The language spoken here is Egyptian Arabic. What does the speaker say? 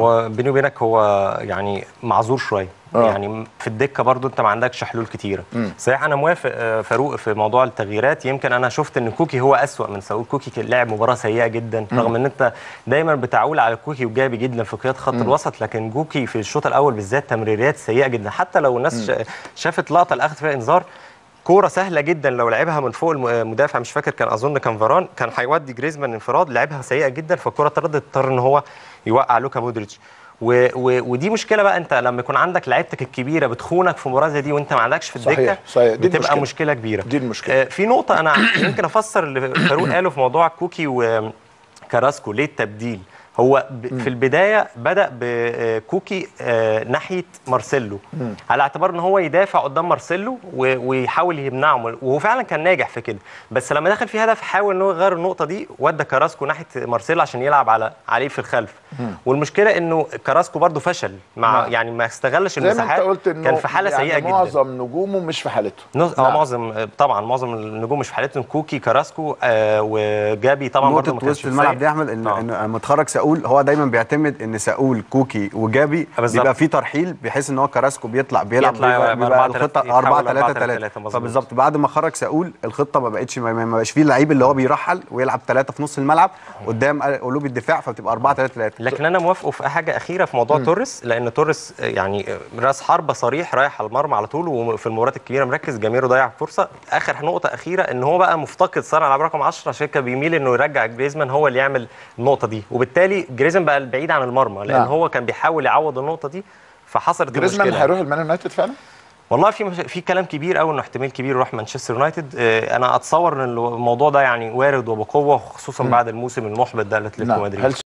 هو بيني وبينك هو يعني معذور شويه آه. يعني في الدكه برضو انت ما عندكش حلول كتيره صحيح انا موافق آه، فاروق في موضوع التغييرات يمكن انا شفت ان كوكي هو اسوا من ساول كوكي كان لعب مباراه سيئه جدا رغم ان انت دايما بتعول على كوكي وجابي جدا في قياده خط الوسط لكن كوكي في الشوط الاول بالذات تمريرات سيئه جدا حتى لو الناس شا- شافت لقطه اللي اخذ فيها انذار كوره سهله جدا لو لعبها من فوق الم- المدافع مش فاكر كان اظن كان فاران كان هيودي جريزمان انفراد لعبها سيئه جدا فالكوره اتردت اضطر ان هو يوقع لوكا مودريتش و و ودي مشكله بقى انت لما يكون عندك لعيبتك الكبيره بتخونك في مباراه زي دي وانت ما عندكش في الدكه صحيح، صحيح. دي بتبقى المشكلة. مشكله كبيره دي المشكلة. آه، في نقطه انا يمكن افسر اللي فاروق قاله في موضوع كوكي وكراسكو ليه التبديل هو ب- في البدايه بدا بكوكي آه، ناحيه مارسيلو على اعتبار ان هو يدافع قدام مارسيلو و- ويحاول يمنعه وهو فعلا كان ناجح في كده بس لما دخل في هدف حاول ان هو يغير النقطه دي ودى كراسكو ناحيه مارسيلو عشان يلعب على عليه في الخلف والمشكله انه كراسكو برده فشل مع نعم. يعني ما استغلش زي ما انت المساحات قلت انه كان في حاله يعني سيئه جدا معظم نجومه مش في حالته نص اه نعم. معظم طبعا معظم النجوم مش في حالتهم كوكي كراسكو آه وجابي طبعا برضه ما نقطة كانش وسط الملعب سيء. دي يا احمد ان آه. ان لما اتخرج ساول هو دايما بيعتمد ان ساول كوكي وجابي بالظبط. بيبقى في ترحيل بحيث ان هو كراسكو بيطلع بيلعب يطلع بيبقى, ب بيبقى 4 الخطه 3 4 يتحول 3 4 3 3 مظبوط. فبالظبط بعد ما خرج ساول الخطه ما بقتش ما ما بقاش فيه اللعيب اللي هو بيرحل ويلعب ثلاثه في نص الملعب قدام قلوب الدفاع فبتبقى 4 3 3 لكن انا موافقه في حاجه اخيره في موضوع توريس لان توريس آه، يعني آه، راس حربه صريح رايح على المرمى على طول وفي المباريات الكبيره مركز جميرو ضيع فرصه اخر نقطه اخيره ان هو بقى مفتقد صانع العاب رقم 10 عشان كان بيميل انه يرجع جريزمان هو اللي يعمل النقطه دي وبالتالي جريزمان بقى بعيد عن المرمى لان نعم. هو كان بيحاول يعوض النقطه دي فحصلت جريزمان المشكله هيروح المان يونايتد فعلا والله في مش... في كلام كبير قوي انه احتمال كبير يروح مانشستر يونايتد آه، انا اتصور ان الموضوع ده يعني وارد وبقوه خصوصا بعد الموسم المحبط ده لاتلتيكو نعم مدريد هل